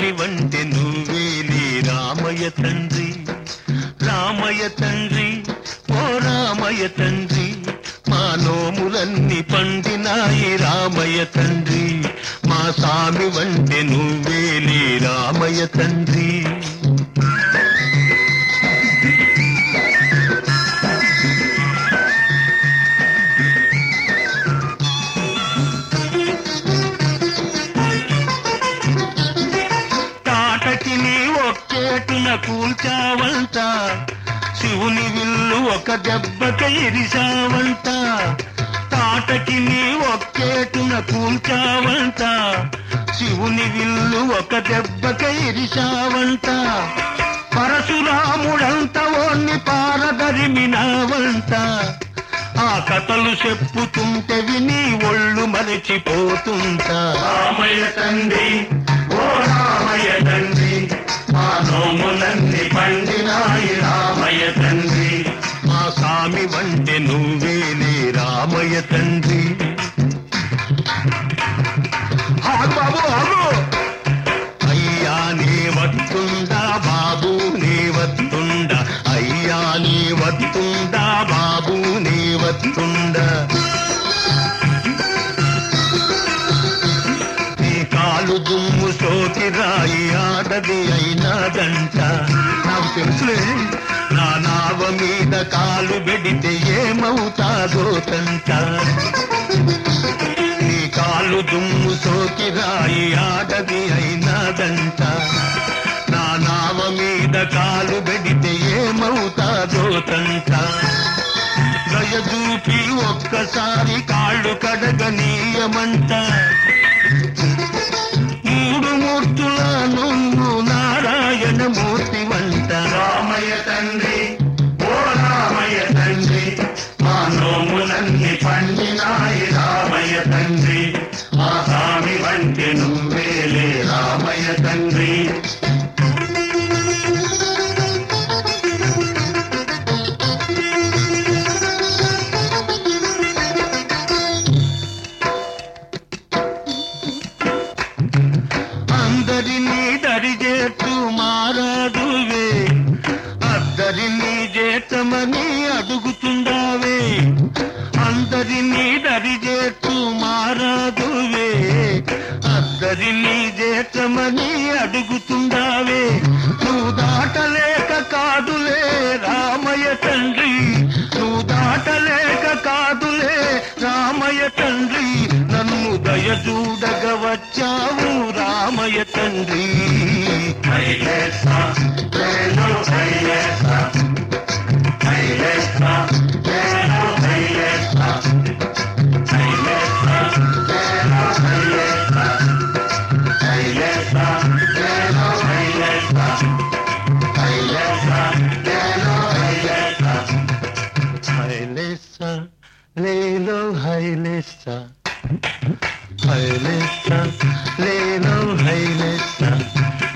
స్వామి వంటి నువ్వేలే రామయ్య తండ్రి రామయ్య తండ్రి ఓ రామయ్య తండ్రి మా నోములన్నీ పండినాయి రామయ్య తండ్రి మా స్వామి వంటి నువ్వేలే రామయ్య తండ్రి తాటకి నీ ఒక్కేటున కూల్చావంట శివుని విల్లు ఒక దెబ్బక ఇరిసావంట తాటకి నీ ఒక్కేటున కూల్చావంట శివుని విల్లు ఒక దెబ్బక ఇరిసావంట పరశురాముడంత ఓన్ని పారదరిమినావంట ఆ కథలు చెప్పుతుంటే విని ఒళ్ళు మరచిపోతుంటా రామయ్య తండ్రి ఓ రామయ్య తండ్రి మా నోములన్నీ పండినాయి రామయ్య తండ్రి మా స్వామి వంటి నువ్వేలే రామయ్య తండ్రి ఆగు బాబు ఆగు అయ్యా నీ వత్తుండా బాబు నీ వత్తుండా అయ్యా నీ వత్తుండా బాబు నీ వత్తుండా నీ కాలు దుమ్ము సోకి రాయి ఆడది అయినాదంట నాకు తెలుసులే నా నావ మీద కాలు పెడితే ఏమవుతాదో తంట నీ కాలు దుమ్ము సోకి రాయి ఆడది అయినాదంట నా నావ మీద కాలు పెడితే ఏమవుతాదో తంట దయ చూపి ఒక్కసారి కాళ్ళు కడగనీయమంట మూడు మూర్తుల నువ్వు నారాయణ మూర్తి వంట రామయ్య తండ్రి ఓ రామయ్య తండ్రి మా నోములన్నీ పండినాయి రామయ్య తండ్రి మా స్వామి వంటి నువ్వేలే రామయ్య తండ్రి అందరినీ దరిచేస్తూ మారాదువే అద్దరినీ చేతమని అడుగుతుండావే అందరినీ దరిచేస్తూ మారాదువే అద్దరినీ చేతమని అడుగుతుండావే నువ్వు దాటలేక కాదులే రామయ్య తండ్రి నువ్వు దాటలేక కాదులే రామయ్య తండ్రి నన్ను దయచూడగ వచ్చావు రామయ్య తండ్రి హైలేస నేను హైలేస హైలేస నేను హైలేస హైలేస నేను హైలేస హైలేస నేను హైలేస హైలేస నేను హైలేస హైలేసా లేలో హైలేసా హైలేసా లేలో హైలేసా